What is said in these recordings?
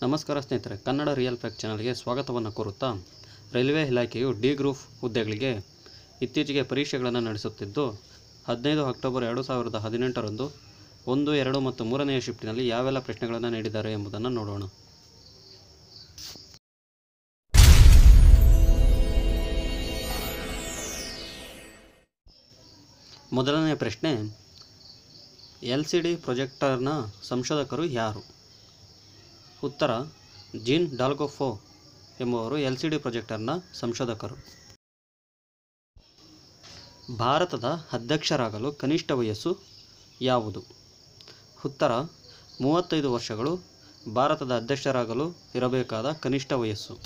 ನಮಸ್ಕಾರ ಸ್ನೇಹಿತರೆ Kannada real fact ಚಾನಲ್ಗೆ ಸ್ವಾಗತವನ್ನು ಕೋರುತ್ತಾ ರೈಲ್ವೆ ಇಲಾಖೆಯು ಡಿ ಗ್ರೂಪ್ ಹುದ್ದೆಗಳಿಗೆ ಇತ್ತೀಚೆಗೆ ಪರೀಕ್ಷೆಗಳನ್ನು ನಡೆಸುತ್ತಿದ್ದು ಹದಿನೈದು ಅಕ್ಟೋಬರ್ ಎರಡು ಸಾವಿರದ ಹದಿನೆಂಟರಂದು ಒಂದು ಎರಡು ಮತ್ತು ಮೂರನೆಯ ಶಿಫ್ಟಿನಲ್ಲಿ ಯಾವೆಲ್ಲ ಪ್ರಶ್ನೆಗಳನ್ನು ನೀಡಿದ್ದಾರೆ ಎಂಬುದನ್ನು ನೋಡೋಣ ಮೊದಲನೆಯ ಪ್ರಶ್ನೆ ಎಲ್ ಸಿ ಡಿ ಪ್ರೊಜೆಕ್ಟರ್ನ ಸಂಶೋಧಕರು ಯಾರು ಉತ್ತರ ಜೀನ್ ಡಾಲ್ಗೊಫೋ ಎಂಬುವರು ಎಲ್ ಸಿ ಡಿ ಪ್ರೊಜೆಕ್ಟರ್ನ ಸಂಶೋಧಕರು ಭಾರತದ ಅಧ್ಯಕ್ಷರಾಗಲು ಕನಿಷ್ಠ ವಯಸ್ಸು ಯಾವುದು ಉತ್ತರ ಮೂವತ್ತೈದು ವರ್ಷಗಳು ಭಾರತದ ಅಧ್ಯಕ್ಷರಾಗಲು ಇರಬೇಕಾದ ಕನಿಷ್ಠ ವಯಸ್ಸು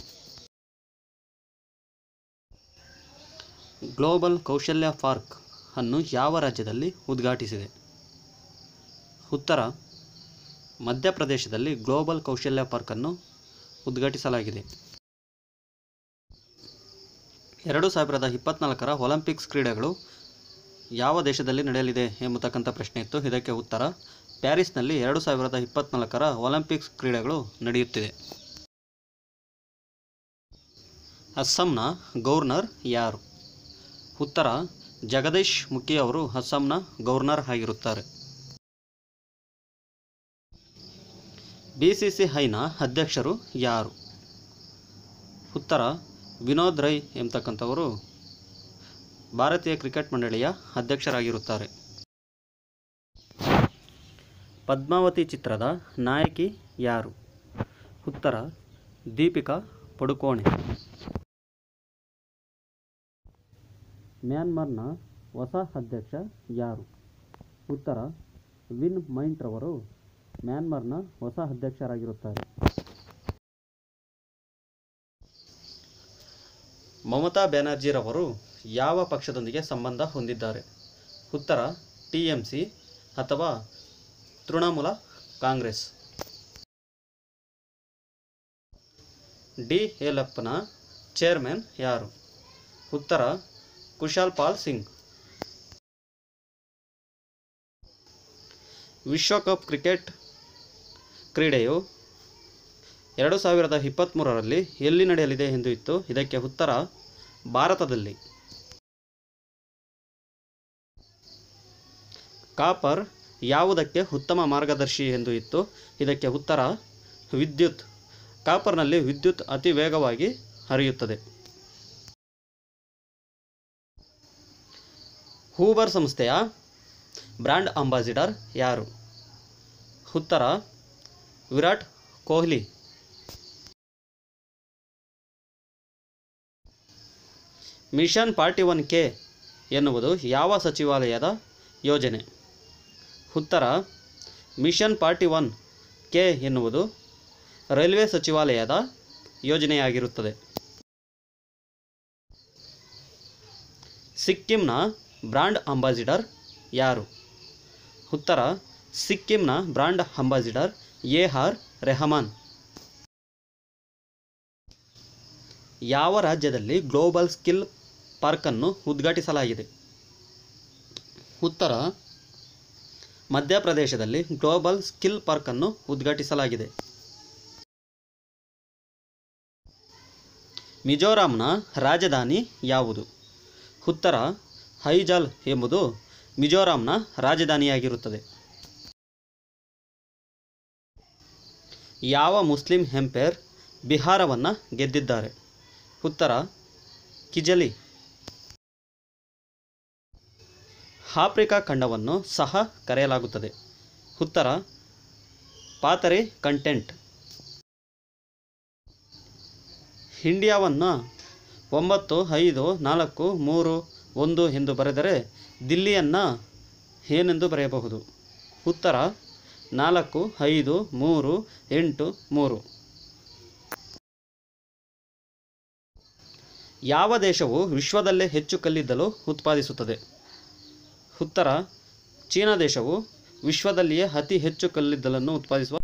ಗ್ಲೋಬಲ್ ಕೌಶಲ್ಯ ಪಾರ್ಕ್ ಅನ್ನು ಯಾವ ರಾಜ್ಯದಲ್ಲಿ ಉದ್ಘಾಟಿಸಿದೆ ಉತ್ತರ ಮಧ್ಯಪ್ರದೇಶದಲ್ಲಿ ಗ್ಲೋಬಲ್ ಕೌಶಲ್ಯ ಪಾರ್ಕನ್ನು ಉದ್ಘಾಟಿಸಲಾಗಿದೆ ಎರಡು ಸಾವಿರದ ಇಪ್ಪತ್ನಾಲ್ಕರ ಒಲಿಂಪಿಕ್ಸ್ ಕ್ರೀಡೆಗಳು ಯಾವ ದೇಶದಲ್ಲಿ ನಡೆಯಲಿದೆ ಎಂಬತಕ್ಕಂಥ ಪ್ರಶ್ನೆ ಇತ್ತು ಇದಕ್ಕೆ ಉತ್ತರ ಪ್ಯಾರಿಸ್ನಲ್ಲಿ ಎರಡು ಸಾವಿರದ ಇಪ್ಪತ್ನಾಲ್ಕರ ಒಲಿಂಪಿಕ್ಸ್ ಕ್ರೀಡೆಗಳು ನಡೆಯುತ್ತಿದೆ ಅಸ್ಸಾಂನ ಗವರ್ನರ್ ಯಾರು ಉತ್ತರ ಜಗದೀಶ್ ಮುಖಿ ಅವರು ಅಸ್ಸಾಂನ ಗವರ್ನರ್ ಆಗಿರುತ್ತಾರೆ ಬಿ ಸಿ ಸಿ ಐನ ಅಧ್ಯಕ್ಷರು ಯಾರು ಉತ್ತರ ವಿನೋದ್ ರೈ ಎಂಬತಕ್ಕಂಥವರು ಭಾರತೀಯ ಕ್ರಿಕೆಟ್ ಮಂಡಳಿಯ ಅಧ್ಯಕ್ಷರಾಗಿರುತ್ತಾರೆ ಪದ್ಮಾವತಿ ಚಿತ್ರದ ನಾಯಕಿ ಯಾರು ಉತ್ತರ ದೀಪಿಕಾ ಪಡುಕೋಣೆ ಮ್ಯಾನ್ಮಾರ್ನ ಹೊಸ ಅಧ್ಯಕ್ಷ ಯಾರು ಉತ್ತರ ವಿನ್ ಮೈಂಟ್ರವರು ಮ್ಯಾನ್ಮಾರ್ನ ಹೊಸ ಅಧ್ಯಕ್ಷರಾಗಿರುತ್ತಾರೆ ಮಮತಾ ಬ್ಯಾನರ್ಜಿರವರು ಯಾವ ಪಕ್ಷದೊಂದಿಗೆ ಸಂಬಂಧ ಹೊಂದಿದ್ದಾರೆ ಉತ್ತರ ಟಿ ಎಂ ಸಿ ಅಥವಾ ತೃಣಮೂಲ ಕಾಂಗ್ರೆಸ್ ಡಿ ಎಲ್ಎಫ್ನ ಚೇರ್ಮನ್ ಯಾರು ಉತ್ತರ ಕುಶಾಲ್ ಪಾಲ್ ಸಿಂಗ್ ವಿಶ್ವಕಪ್ ಕ್ರಿಕೆಟ್ ಕ್ರೀಡೆಯು ಎರಡು ಸಾವಿರದ ಇಪ್ಪತ್ತ್ಮೂರರಲ್ಲಿ ಎಲ್ಲಿ ನಡೆಯಲಿದೆ ಎಂದು ಇತ್ತು ಇದಕ್ಕೆ ಉತ್ತರ ಭಾರತದಲ್ಲಿ ಕಾಪರ್ ಯಾವುದಕ್ಕೆ ಉತ್ತಮ ಮಾರ್ಗದರ್ಶಿ ಎಂದು ಇತ್ತು ಇದಕ್ಕೆ ಉತ್ತರ ವಿದ್ಯುತ್ ಕಾಪರ್ನಲ್ಲಿ ವಿದ್ಯುತ್ ಅತಿ ವೇಗವಾಗಿ ಹರಿಯುತ್ತದೆ ಹೂಬರ್ ಸಂಸ್ಥೆಯ ಬ್ರ್ಯಾಂಡ್ ಅಂಬಾಸಿಡರ್ ಯಾರು ಉತ್ತರ Virat Kohli mission forty one K ಎನ್ನುವುದು ಯಾವ ಸಚಿವಾಲಯದ ಯೋಜನೆ ಉತ್ತರ ಮಿಷನ್ ಫಾರ್ಟಿ ಒನ್ ಕೆ ಎನ್ನುವುದು ರೈಲ್ವೆ ಸಚಿವಾಲಯದ ಯೋಜನೆಯಾಗಿರುತ್ತದೆ ಸಿಕ್ಕಿಂನ ಬ್ರಾಂಡ್ ಅಂಬಾಸಿಡರ್ ಯಾರು ಉತ್ತರ ಸಿಕ್ಕಿಂನ brand ambassador A R Rahman ಯಾವ ರಾಜ್ಯದಲ್ಲಿ ಗ್ಲೋಬಲ್ ಸ್ಕಿಲ್ ಪಾರ್ಕನ್ನು ಉದ್ಘಾಟಿಸಲಾಗಿದೆ ಉತ್ತರ ಮಧ್ಯಪ್ರದೇಶದಲ್ಲಿ ಗ್ಲೋಬಲ್ ಸ್ಕಿಲ್ ಪಾರ್ಕನ್ನು ಉದ್ಘಾಟಿಸಲಾಗಿದೆ ಮಿಜೋರಾಂನ ರಾಜಧಾನಿ ಯಾವುದು ಉತ್ತರ ಹೈಜಾಲ್ ಎಂಬುದು ಮಿಜೋರಾಂನ ರಾಜಧಾನಿಯಾಗಿರುತ್ತದೆ ಯಾವ ಮುಸ್ಲಿಂ ಎಂಪೈರ್ ಬಿಹಾರವನ್ನು ಗೆದ್ದಿದ್ದಾರೆ ಉತ್ತರ ಕಿಜಲಿ ಆಫ್ರಿಕಾ ಖಂಡವನ್ನು ಸಹ ಕರೆಯಲಾಗುತ್ತದೆ ಉತ್ತರ ಪಾತರೆ ಕಂಟೆಂಟ್ ಇಂಡಿಯಾವನ್ನು ಒಂಬತ್ತು ಐದು ನಾಲ್ಕು ಮೂರು ಒಂದು ಎಂದು ಬರೆದರೆ ದಿಲ್ಲಿಯನ್ನು ಏನೆಂದು ಬರೆಯಬಹುದು ಉತ್ತರ ನಾಲ್ಕು ಐದು ಮೂರು ಎಂಟು ಮೂರು ಯಾವ ದೇಶವು ವಿಶ್ವದಲ್ಲೇ ಹೆಚ್ಚು ಕಲ್ಲಿದ್ದಲು ಉತ್ಪಾದಿಸುತ್ತದೆ ಉತ್ತರ ಚೀನಾ ದೇಶವು ವಿಶ್ವದಲ್ಲಿಯೇ ಅತಿ ಹೆಚ್ಚು ಕಲ್ಲಿದ್ದಲನ್ನು ಉತ್ಪಾದಿಸುವ